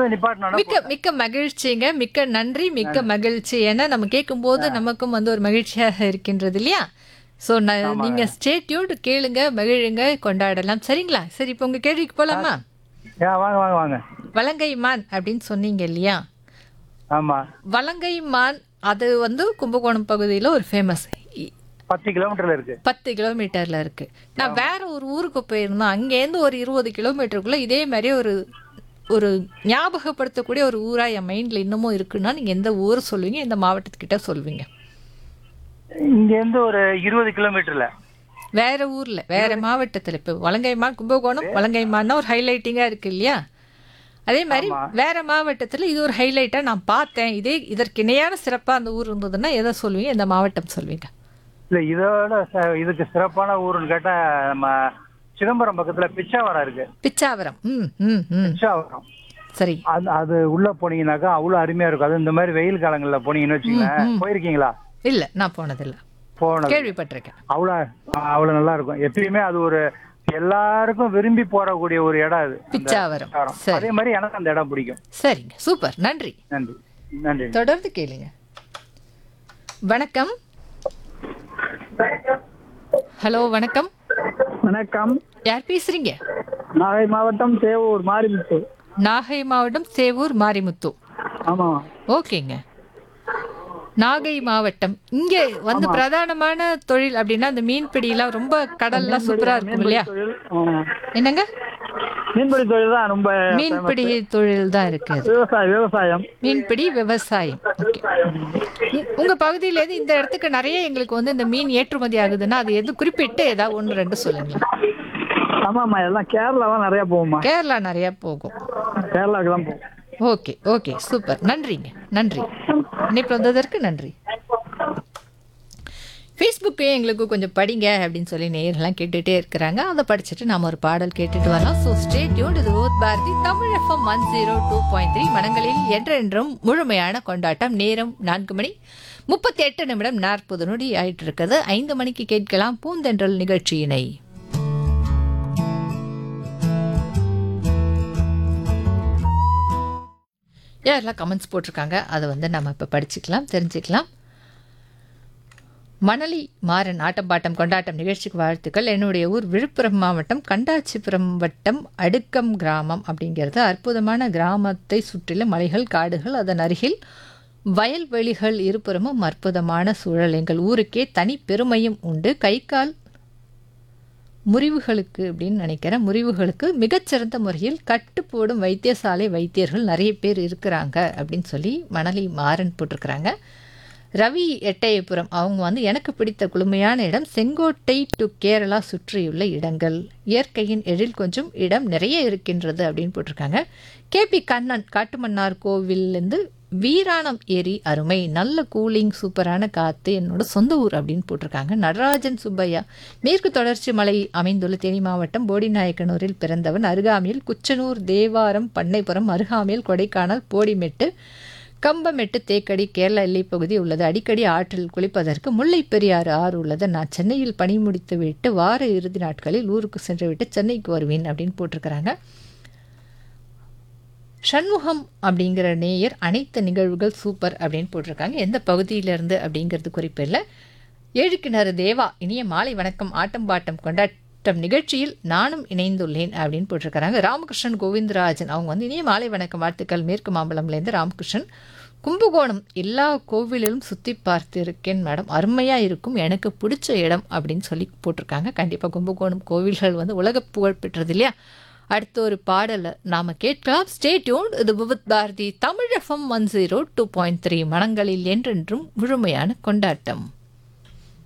வந்து நிப்பாட்டினோட மிக்க மிக்க மகிழ்ச்சிங்க மிக்க நன்றி மிக்க மகிழ்ச்சி ஏன்னா நம்ம கேட்கும்போது நமக்கும் வந்து ஒரு மகிழ்ச்சியாக இருக்கின்றது இல்லையா ஸோ நீங்க ஸ்டேட்யூட் கேளுங்க மகிழுங்க கொண்டாடலாம் சரிங்களா சரி இப்போ உங்க கேள்விக்கு போலாமா ஏ வாங்க வாங்க வாங்க வலங்கை மான் அப்படின்னு சொன்னீங்க இல்லையா ஆமா வலங்கை மான் அது வந்து கும்பகோணம் பகுதியில் ஒரு ஃபேமஸ் பத்து கிலோமீட்டர்ல இருக்கு பத்து கிலோமீட்டர்ல இருக்கு நான் வேற ஒரு ஊருக்கு போயிருந்தேன் அங்கேருந்து ஒரு இருபது கிலோமீட்டருக்குள்ள இதே மாதிரி ஒரு ஒரு ஞாபகப்படுத்தக்கூடிய ஒரு ஊரா என் மைண்ட்ல இன்னமும் இருக்குன்னா நீங்க எந்த ஊர் சொல்லுவீங்க எந்த மாவட்டத்துக்கிட்ட சொல்வீங்க இங்க இருந்து ஒரு இருபது கிலோமீட்டர்ல வேற ஊர்ல வேற மாவட்டத்துல இப்போ வலங்கைமான் கும்பகோணம் வலங்கைமான்னா ஒரு ஹைலைட்டிங்கா இருக்கு இல்லையா அதே மாதிரி வேற மாவட்டத்துல இது ஒரு ஹைலைட்டா நான் பார்த்தேன் இதே இதற்கு இணையான சிறப்பா அந்த ஊர் இருந்ததுன்னா எதை சொல்வீங்க எந்த மாவட்டம் சொல்வீங்க இல்ல இதோட ச- இதுக்கு சிறப்பான ஊருன்னு கேட்டா நம்ம சிதம்பரம் பக்கத்துல பிச்சாவரம் இருக்கு பிச்சாவரம் ம் ம் ம் பிச்சாவரம் சரி அது அது உள்ள போனீங்கன்னாக்கா அவ்வளவு அருமையா இருக்கும் அது இந்த மாதிரி வெயில் காலங்கள்ல போனீங்கன்னு வச்சுக்கோங்களேன் போயிருக்கீங்களா இல்ல நான் போனதில்ல போனது கேள்விப்பட்டிருக்கேன் அவ்வளவு அவ்வளவு நல்லா இருக்கும் எப்பயுமே அது ஒரு எல்லாருக்கும் விரும்பி போறக்கூடிய ஒரு இடம் அது அந்த பிச்சாவரம் பிச்சாவரம். சரி அதே மாதிரி எனக்கு அந்த இடம் பிடிக்கும் சரிங்க சூப்பர் நன்றி நன்றி நன்றி தொடர்ந்து கேளுங்க வணக்கம் ஹலோ வணக்கம் வணக்கம் யார் பேசுறீங்க நாகை மாவட்டம் சேவூர் மாரிமுத்து நாகை மாவட்டம் சேவூர் மாரிமுத்து ஆமா ஓகேங்க நாகை மாவட்டம் இங்க வந்து பிரதானமான தொழில் அப்படின்னா இந்த மீன்பிடிலாம் ரொம்ப கடல்லாம் சூப்பரா இருக்கும் இல்லையா தொழில் ஆமா. என்னங்க மீன்பிடி தொழில் தான் ரொம்ப மீன்பிடி தொழில் தான் இருக்கு அது. விவசாயம் விவசாயம் மீன்பிடி விவசாயம் ஓகே உ- உங்க பகுதியில இருந்து இந்த இடத்துக்கு நிறைய எங்களுக்கு வந்து இந்த மீன் ஏற்றுமதி ஆகுதுன்னா அது எது குறிப்பிட்டு ஏதாவது ஒன்று ரெண்டு சொல்லுங்க ஆமாம்மா எல்லாம் கேரளாவா நிறைய போகும்மா கேரளா நிறைய போகும் கேரளாவுக்கு தான் போகும் ஓகே ஓகே சூப்பர் நன்றிங்க நன்றி இணைப்பு வந்ததற்கு நன்றி ஃபேஸ்புக்கையும் எங்களுக்கு கொஞ்சம் படிங்க அப்படின்னு சொல்லி நேயர்கள்லாம் கேட்டுகிட்டே இருக்கிறாங்க அதை படிச்சுட்டு நாம ஒரு பாடல் கேட்டுட்டு வரலாம் ஸோ ஸ்டேட்யூன் இது ஓத் Bharathi Tamil FM one zero two point three மனங்களில் என்றென்றும் முழுமையான கொண்டாட்டம் நேரம் நான்கு மணி முப்பத்தி எட்டு நிமிடம் நாற்பது நொடி ஆயிட்டு இருக்குது ஐந்து மணிக்கு கேட்கலாம் பூந்தென்றல் நிகழ்ச்சியினை யாரெல்லாம் கமெண்ட்ஸ் போட்டிருக்காங்க அதை வந்து நம்ம இப்போ படிச்சுக்கலாம் தெரிஞ்சுக்கலாம் மணலி மாறன் ஆட்டம்பாட்டம் கொண்டாட்டம் நிகழ்ச்சிக்கு வாழ்த்துக்கள் என்னுடைய ஊர் விழுப்புரம் மாவட்டம் கண்டாச்சிபுரம் வட்டம் அடுக்கம் கிராமம் அப்படிங்கிறது அற்புதமான கிராமத்தை சுற்றிலும் மலைகள் காடுகள் அதன் அருகில் வயல்வெளிகள் இருபுறமும் அற்புதமான சூழல் எங்கள் ஊருக்கே தனி பெருமையும் உண்டு கை கால் முறிவுகளுக்கு அப்படின்னு நினைக்கிறேன் முறிவுகளுக்கு மிகச்சிறந்த முறையில் கட்டு போடும் வைத்தியசாலை வைத்தியர்கள் நிறைய பேர் இருக்கிறாங்க அப்படின்னு சொல்லி மணலி மாறன் போட்டிருக்கிறாங்க ரவி எட்டயபுரம் அவங்க வந்து எனக்கு பிடித்த குளுமையான இடம் செங்கோட்டை டு கேரளா சுற்றியுள்ள இடங்கள் இயற்கையின் எழில் கொஞ்சம் இடம் நிறைய இருக்கின்றது அப்படின்னு போட்டிருக்காங்க கேபி கண்ணன் காட்டுமன்னார் கோவில்லேருந்து வீராணம் ஏரி அருமை நல்ல கூலிங் சூப்பரான காத்து என்னோட சொந்த ஊர் அப்படின்னு போட்டிருக்காங்க நடராஜன் சுப்பையா மேற்கு தொடர்ச்சி மலை அமைந்துள்ள தேனி மாவட்டம் போடிநாயக்கனூரில் பிறந்தவன் அருகாமையில் குச்சனூர் தேவாரம் பண்ணைப்புறம் அருகாமையில் கொடைக்கானல் போடிமெட்டு கம்பமெட்டு தேக்கடி கேரள எல்லைப் பகுதி உள்ளது அடிக்கடி ஆற்றில் குளிப்பதற்கு முல்லை பெரியாறு ஆறு உள்ளது நான் சென்னையில் பணி முடித்து விட்டு வார இறுதி நாட்களில் ஊருக்கு சென்று விட்டு சென்னைக்கு வருவேன் அப்படின்னு போட்டிருக்கிறாங்க சண்முகம் அப்படிங்கிற நேயர் அனைத்து நிகழ்வுகள் சூப்பர் அப்படின்னு போட்டிருக்காங்க எந்த பகுதியிலிருந்து அப்படிங்கிறது குறிப்பு இல்லை ஏழுக்கிணறு தேவா இனிய மாலை வணக்கம் ஆட்டம் பாட்டம் கொண்டாட்டம் நிகழ்ச்சியில் நானும் இணைந்துள்ளேன் அப்படின்னு போட்டிருக்கிறாங்க ராமகிருஷ்ணன் கோவிந்தராஜன் அவங்க வந்து இனிய மாலை வணக்கம் வாழ்த்துக்கள் மேற்கு மாம்பலம்லேருந்து ராமகிருஷ்ணன் கும்பகோணம் எல்லா கோவிலிலும் சுற்றி பார்த்து இருக்கேன் மேடம் அருமையாக இருக்கும் எனக்கு பிடிச்ச இடம் அப்படின்னு சொல்லி போட்டிருக்காங்க கண்டிப்பாக கும்பகோணம் கோவில்கள் வந்து உலக புகழ் பெற்றது இல்லையா அடுத்த ஒரு பாடலை நாம் கேட்கலாம் ஸ்டே டியூன் இது Vividh Bharathi Tamil FM one zero two point three மனங்களில் என்றென்றும் முழுமையான கொண்டாட்டம்